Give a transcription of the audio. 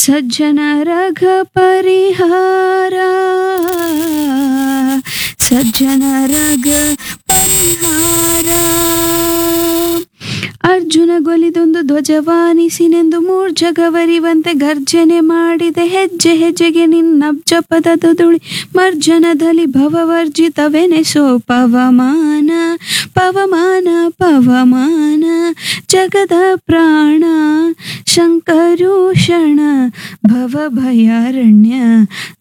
ಸಜ್ಜನ ರಘ ಪರಿಹಾರ ಸಜ್ಜನ ರಘ ಪರಿಹಾರ ಅರ್ಜುನ ಗೊಲಿದೊಂದು ಧ್ವಜವಾನಿಸಿನೆಂದು ಮೂರ್ಜಗವರಿವಂತೆ ಗರ್ಜನೆ ಮಾಡಿದೆ ಹೆಜ್ಜೆ ಹೆಜ್ಜೆಗೆ ನಿನ್ನಬ್ಜ ಪದದ ದುಳಿ ಮರ್ಜನದಲ್ಲಿ ಭವವರ್ಜಿತವೆನೆಸೋ ಪವಮಾನ ಪವಮಾನ ಪವಮಾನ ಜಗದ ಪ್ರಾಣ ಶಂಕರೂಷಣ ಭವ ಭಯಾರಣ್ಯ